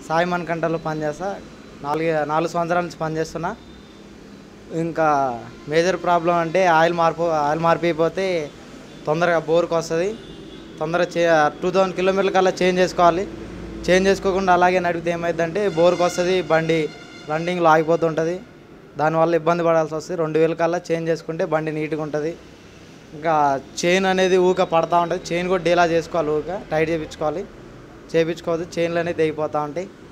సాయి మణికంఠలో పనిచేస్తా నాలుగు నాలుగు సంవత్సరాల నుంచి పనిచేస్తున్నా ఇంకా మేజర్ ప్రాబ్లం అంటే ఆయిల్ మార్పు ఆయిల్ మారిపోతే తొందరగా బోర్కి వస్తుంది తొందరగా చే టూ థౌజండ్ కిలోమీటర్ల కల్లా చేంజ్ చేసుకోవాలి చేంజ్ చేసుకోకుండా అలాగే నడిపితే ఏమైందంటే బోర్కి వస్తుంది బండి రన్నింగ్లో ఆగిపోతుంటుంది దానివల్ల ఇబ్బంది పడాల్సి వస్తుంది రెండు వేల కల్లా చేంజ్ చేసుకుంటే బండి నీట్గా ఉంటుంది ఇంకా చైన్ అనేది ఊక పడతా ఉంటుంది చైన్ కూడా డీలా చేసుకోవాలి ఊక టైట్ చేయించుకోవాలి చేయించుకోవద్దు చైన్లు అనేది తెగిపోతూ ఉంటాయి